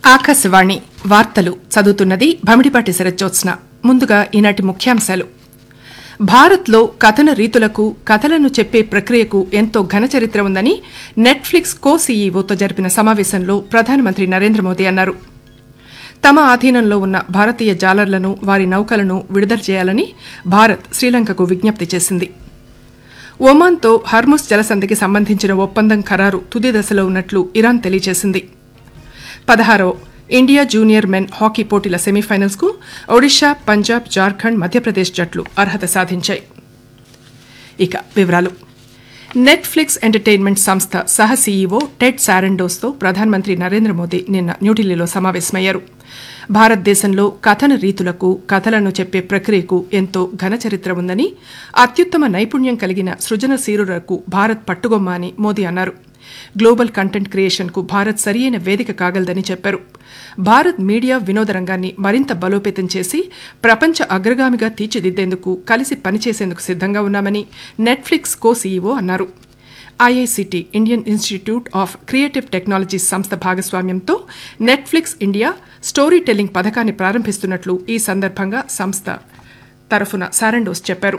ఆకాశవాణి వార్తలు చదువుతున్నది భమిడిపాటి శరజ్జోత్స్న ముందుగా ఈనాటి ముఖ్యాంశాలు భారత్లో కథన రీతులకు కథలను చెప్పే ప్రక్రియకు ఎంతో ఘన చరిత్ర ఉందని నెట్ఫ్లిక్స్ కో సీఈఓతో జరిపిన సమావేశంలో ప్రధానమంత్రి నరేంద్ర మోదీ అన్నారు తమ ఆధీనంలో ఉన్న భారతీయ జాలర్లను వారి నౌకలను విడుదల చేయాలని భారత్ శ్రీలంకకు విజ్ఞప్తి చేసింది ఒమాన్తో హర్ముస్ జలసంధికి సంబంధించిన ఒప్పందం ఖరారు తుది దశలో ఉన్నట్లు ఇరాన్ తెలియజేసింది పదహారవ ఇండియా జూనియర్ మెన్ హాకీ పోటీల సెమీఫైనల్స్ కు ఒడిషా పంజాబ్ జార్ఖండ్ మధ్యప్రదేశ్ జట్లు అర్హత సాధించాయి ఇక వివరాలు నెట్ఫ్లిక్స్ ఎంటర్టైన్మెంట్ సంస్థ సహ సీఈఓ టెడ్ శారెండోస్తో ప్రధానమంత్రి నరేంద్ర మోదీ నిన్న న్యూఢిల్లీలో సమావేశమయ్యారు భారతదేశంలో కథన రీతులకు కథలను చెప్పే ప్రక్రియకు ఎంతో ఘన చరిత్ర ఉందని అత్యుత్తమ నైపుణ్యం కలిగిన సృజనశీలులకు భారత్ పట్టుగొమ్మ అని మోదీ అన్నారు గ్లోబల్ కంటెంట్ క్రియేషన్కు భారత్ సరియైన వేదిక కాగలదని చెప్పారు భారత్ మీడియా వినోద రంగాన్ని మరింత బలోపేతం చేసి ప్రపంచ అగ్రగామిగా తీర్చిదిద్దేందుకు కలిసి పనిచేసేందుకు సిద్ధంగా ఉన్నామని నెట్ఫ్లిక్స్ కో సీఈఓ అన్నారు IICT Indian institute of creative technologies సంస్థ భాగస్వామ్యంతో నెట్ఫ్లిక్స్ ఇండియా స్టోరీ టెల్లింగ్ పథకాన్ని ప్రారంభిస్తున్నట్లు ఈ సందర్భంగా సంస్థ తరఫున సారండోస్ చెప్పారు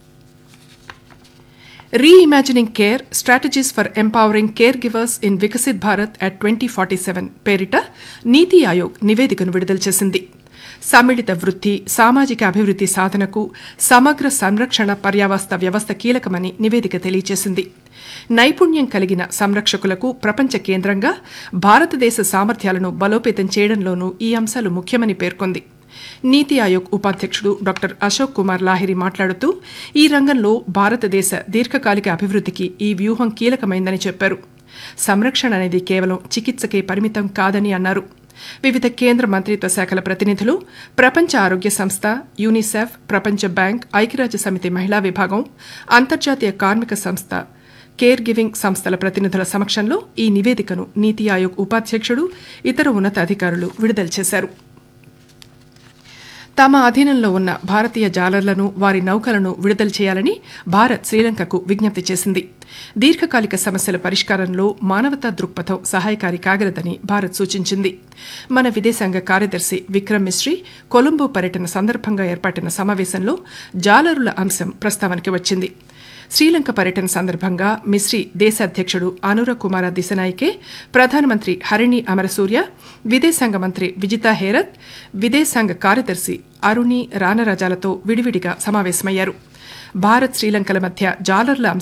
reimagining care strategies for empowering caregivers in Viksit Bharat at twenty forty seven పేరిట నీతి ఆయోగ్ నివేదికను విడుదల చేసింది సమ్మిళిత వృద్ధి సామాజిక అభివృద్ధి సాధనకు సమగ్ర సంరక్షణ పర్యావస్థ వ్యవస్థ కీలకమని నివేదిక తెలియజేసింది నైపుణ్యం కలిగిన సంరక్షకులకు ప్రపంచ కేంద్రంగా భారతదేశ సామర్థ్యాలను బలోపేతం చేయడంలోనూ ఈ అంశాలు ముఖ్యమని పేర్కొంది నీతి ఆయోగ్ ఉపాధ్యక్షుడు డాక్టర్ అశోక్ కుమార్ లాహిరి మాట్లాడుతూ ఈ రంగంలో భారతదేశ దీర్ఘకాలిక అభివృద్ధికి ఈ వ్యూహం కీలకమైందని చెప్పారు సంరక్షణ అనేది కేవలం చికిత్సకే పరిమితం కాదని అన్నారు వివిధ కేంద్ర మంత్రిత్వ శాఖల ప్రతినిధులు ప్రపంచ ఆరోగ్య సంస్థ యూనిసెఫ్ ప్రపంచ బ్యాంక్ ఐక్యరాజ్య సమితి మహిళా విభాగం అంతర్జాతీయ కార్మిక సంస్థ కేర్ గివింగ్ సంస్థల ప్రతినిధుల సమక్షంలో ఈ నివేదికను నీతి ఆయోగ్ ఉపాధ్యక్షుడు ఇతర ఉన్నతాధికారులు విడుదల చేశారు తమ అధీనంలో ఉన్న భారతీయ జాలర్లను వారి నౌకలను విడుదల చేయాలని భారత్ శ్రీలంకకు విజ్ఞప్తి చేసింది దీర్ఘకాలిక సమస్యల పరిష్కారంలో మానవతా దృక్పథం సహాయకారి కాగలదని భారత్ సూచించింది మన విదేశాంగ కార్యదర్శి విక్రమ్ మిశ్రీ కొలంబో పర్యటన సందర్భంగా ఏర్పాటిన సమావేశంలో జాలరుల అంశం ప్రస్తావనకి వచ్చింది శ్రీలంక పర్యటన సందర్భంగా మిశ్రీ దేశ అధ్యక్షుడు అనుర కుమార దిశనాయికే ప్రధానమంత్రి హరిణి అమరసూర్య విదేశాంగ మంత్రి విజితా హేరత్ విదేశాంగ కార్యదర్శి అరుణి రానరాజాలతో విడివిడిగా సమావేశమయ్యారు భారత్ శ్రీలంకల మధ్య జాలర్ల అంశం